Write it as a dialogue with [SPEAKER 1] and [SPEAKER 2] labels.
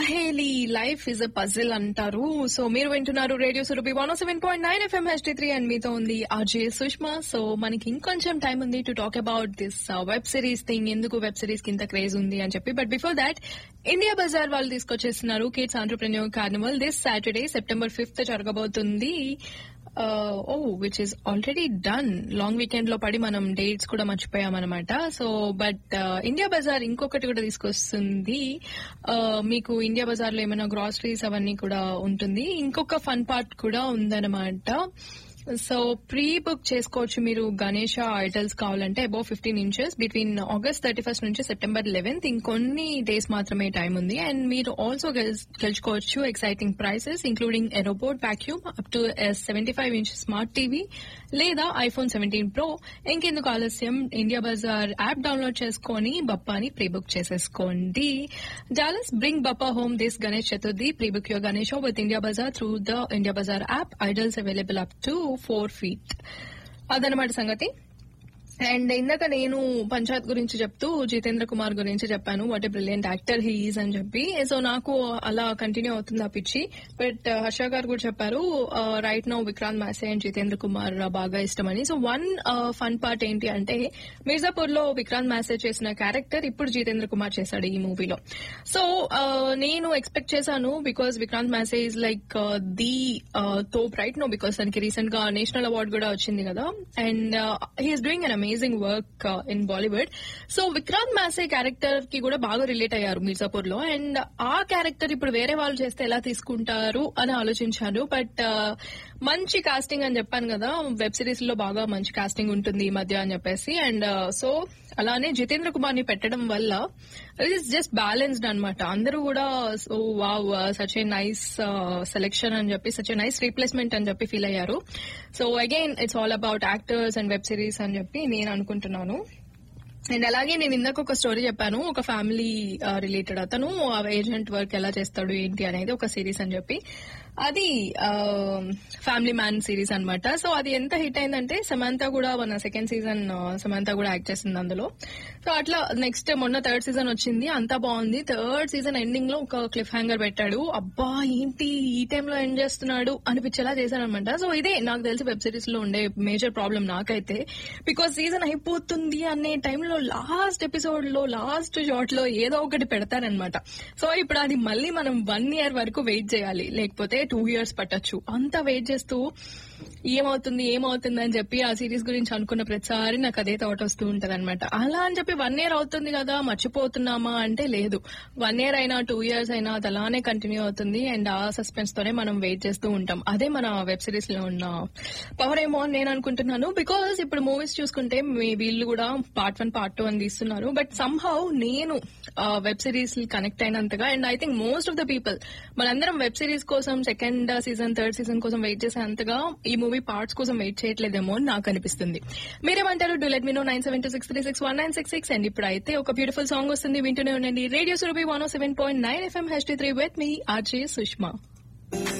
[SPEAKER 1] సహేలి life is a puzzle అంటారు so మీరు వింటున్నారు radio Surabhi one seven point nine FM H T three and మీతో ఉంది అజయ్ సుష్మా సో మనకి ఇంకొంచెం టైం ఉంది to talk about this web series thing ఎందుకు వెబ్ సిరీస్ కి ఇంత క్రేజ్ ఉంది అని చెప్పి but before that India Bazaar వాళ్ళు తీసుకొచ్చేస్తున్నారు kids entrepreneur carnival this Saturday September fifth జరగబోతుంది oh which is already done long weekend లో పడి మనం డేట్స్ కూడా మర్చిపోయామన్నమాట సో బట్ ఇండియా బజార్ ఇంకొకటి కూడా తీసుకొస్తుంది Uh, మీకు ఇండియా బజార్ లో ఏమైనా గ్రాసరీస్ అవన్నీ కూడా ఉంటుంది ఇంకొక ఫన్ పార్ట్ కూడా ఉందన్నమాట సో ప్రీ బుక్ చేసుకోవచ్చు మీరు గణేష ఐటల్స్ కావాలంటే above fifteen inches between August thirty first నుంచి సెప్టెంబర్ లెవెన్త్ ఇంకొన్ని డేస్ మాత్రమే టైం ఉంది అండ్ మీరు ఆల్సో గెలుచుకోవచ్చు exciting prizes including a robot vacuum up to seventy five inch smart TV లేదా ఐఫోన్ సెవెంటీన్ ప్రో ఇంకెందుకు ఆలస్యం ఇండియా బజార్ యాప్ డౌన్లోడ్ చేసుకొని బప్పాని ప్రీ బుక్ చేసేసుకోండి Dallas bring Bappa home this Ganesh Chaturthi pre book your Ganesh with India Bazaar through the India Bazaar app idols available up to four feet అదనమాట సంగతి and ఇందాక నేను పంచాయత్ గురించి చెప్తూ జితేంద్ర కుమార్ గురించి చెప్పాను what a brilliant actor he is అని చెప్పి సో నాకు అలా కంటిన్యూ అవుతుంది ఆ పిచ్చి బట్ హర్ష గారు కూడా చెప్పారు right now Vikrant Massey and Jitendra Kumar బాగా ఇష్టమని సో వన్ ఫన్ పార్ట్ ఏంటి అంటే మిర్జాపూర్ లో విక్రాంత్ మాసే చేసిన క్యారెక్టర్ ఇప్పుడు జితేంద్ర కుమార్ చేశాడు ఈ మూవీలో సో నేను ఎక్స్పెక్ట్ చేశాను because Vikrant Massey is like the తోప్ రైట్ నో బికాస్ దానికి రీసెంట్ గా నేషనల్ అవార్డు కూడా వచ్చింది కదా and he is doing an amazing work in Bollywood so Vikrant Massey character కి కూడా బాగా రిలేట్ అయ్యారు మీర్జాపూర్ లో అండ్ ఆ క్యారెక్టర్ ఇప్పుడు వేరే వాళ్ళు చేస్తే ఎలా తీసుకుంటారు అని ఆలోచించాను బట్ మంచి కాస్టింగ్ అని చెప్పాను కదా వెబ్ సిరీస్ లో బాగా మంచి కాస్టింగ్ ఉంటుంది ఈ మధ్య అని చెప్పేసి అండ్ సో అలానే జితేంద్ర కుమార్ ని పెట్టడం వల్ల ఇట్ ఈస్ జస్ట్ బ్యాలెన్స్డ్ అనమాట అందరూ కూడా so wow such a nice selection అని చెప్పి సచ్ ఏ నైస్ రీప్లేస్మెంట్ అని చెప్పి ఫీల్ అయ్యారు so again it's all about actors and web series అని చెప్పి నేను అనుకుంటున్నాను అండ్ అలాగే నేను ఇందాక ఒక స్టోరీ చెప్పాను ఒక ఫ్యామిలీ రిలేటెడ్ అతను ఏజెంట్ వర్క్ ఎలా చేస్తాడు ఏంటి అనేది ఒక సిరీస్ అని చెప్పి అది ఫ్యామిలీ మ్యాన్ సిరీస్ అన్నమాట సో అది ఎంత హిట్ అయిందంటే సమంత కూడా మన సెకండ్ సీజన్ సమంత కూడా యాక్ట్ చేసింది అందులో సో అట్లా నెక్స్ట్ మొన్న థర్డ్ సీజన్ వచ్చింది అంతా బాగుంది థర్డ్ సీజన్ ఎండింగ్ లో ఒక క్లిఫ్ హ్యాంగర్ పెట్టాడు అబ్బా ఏంటి ఈ టైంలో ఎండ్ చేస్తున్నాడు అనిపించేలా చేశాడు అనమాట సో ఇదే నాకు తెలిసి వెబ్ సిరీస్ లో ఉండే మేజర్ ప్రాబ్లం నాకైతే బికాస్ సీజన్ అయిపోతుంది అనే టైంలో లాస్ట్ ఎపిసోడ్ లో లాస్ట్ షాట్ లో ఏదో ఒకటి పెడతారనమాట సో ఇప్పుడు అది మళ్ళీ మనం వన్ ఇయర్ వరకు వెయిట్ చేయాలి లేకపోతే టూ ఇయర్స్ పట్టొచ్చు అంత వెయిట్ చేస్తూ ఏమవుతుంది ఏమవుతుంది అని చెప్పి ఆ సిరీస్ గురించి అనుకున్న ప్రతిసారి నాకు అదే థాట్ వస్తూ ఉంటది అనమాట అలా అని చెప్పి వన్ ఇయర్ అవుతుంది కదా మర్చిపోతున్నామా అంటే లేదు వన్ ఇయర్ అయినా టూ ఇయర్స్ అయినా అది అలానే కంటిన్యూ అవుతుంది అండ్ ఆ సస్పెన్స్ తోనే మనం వెయిట్ చేస్తూ ఉంటాం అదే మన వెబ్ సిరీస్ లో ఉన్న పవర్ ఏమో అని నేను అనుకుంటున్నాను బికాస్ ఇప్పుడు మూవీస్ చూసుకుంటే మీ వీళ్ళు కూడా పార్ట్ వన్ పార్ట్ టూ అని తీస్తున్నారు బట్ సంహౌ నేను వెబ్ సిరీస్ కనెక్ట్ అయినంతగా and I think most of the people మనందరం వెబ్ సిరీస్ కోసం సెకండ్ సీజన్ థర్డ్ సీజన్ కోసం వెయిట్ చేసేంతగా ఈ మూవీ పార్ట్స్ కోసం వెయిట్ చేయట్లేదేమో అని నాకు అనిపిస్తుంది మీరేమంటారు do let me know nine seven two six three six one nine six six and ఇప్పుడు అయితే ఒక బ్యూటిఫుల్ సాంగ్ వస్తుంది వింటూనే ఉండండి radio Surabhi one seven point nine FM H three with me RJ Sushma